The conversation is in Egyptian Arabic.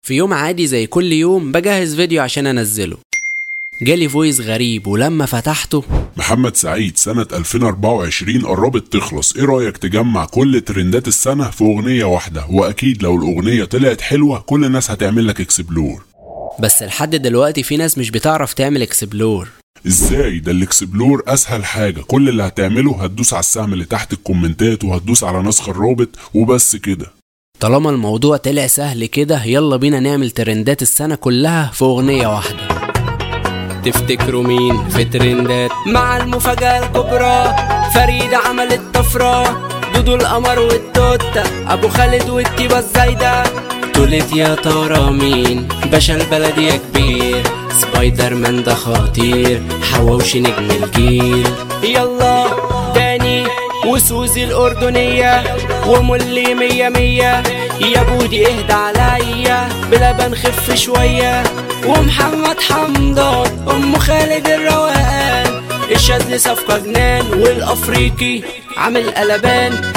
في يوم عادي زي كل يوم بجهز فيديو عشان انزله جالي فويس غريب ولما فتحته محمد سعيد سنة 2024 قربت تخلص ايه رأيك تجمع كل ترندات السنة في اغنية واحدة واكيد لو الاغنية طلعت حلوة كل الناس هتعمل لك اكسبلور بس لحد دلوقتي في ناس مش بتعرف تعمل اكسبلور ازاي ده الاكسبلور اسهل حاجة كل اللي هتعمله هتدوس على السهم اللي تحت الكومنتات وهتدوس على نسخ الرابط وبس كده طالما الموضوع طلع سهل كده يلا بينا نعمل ترندات السنة كلها في أغنية واحدة تفتكروا مين في ترندات مع المفاجأة الكبرى فريدة عملت طفرة دودو القمر والتوتة أبو خالد والتيبة الزايدة تقولت يا ترى مين باشا البلد يا كبير سبايدر مان ده خطير حواوشي نجم الجيل يلا داني وسوزي الأردنية وملي مية مية يا بودي اهدى عليا بلبن خف شوية ومحمد حمدان أم خالد الروقان الشاذلي صفقة جنان والأفريقي عامل قلبان